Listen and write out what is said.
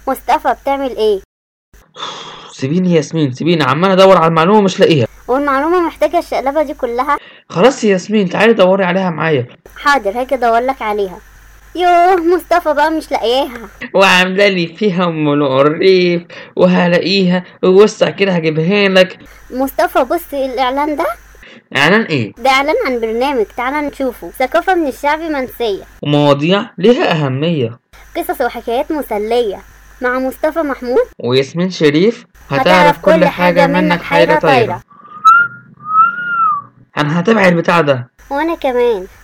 مصطفى بتعمل ايه سيبيني يا ياسمين سيبيني عمال ادور على المعلومه مش لاقيها والمعلومة محتاجة الشقلبة دي كلها خلاص يا ياسمين تعالي دوري عليها معايا حاضر هاجي ادورلك عليها يوه مصطفى بقى مش لاقياها وعامله لي فيها ام الريف وهلاقيها ووسع كده هجيبها لك مصطفى بص الاعلان ده اعلان ايه ده اعلان عن برنامج تعالى نشوفه ثقافة من الشعب منسية ومواضيع ليها اهميه قصص وحكايات مسلية مع مصطفى محمود وياسمين شريف هتعرف كل حاجه منك حيره طايره انا هتابع البتاع ده وانا كمان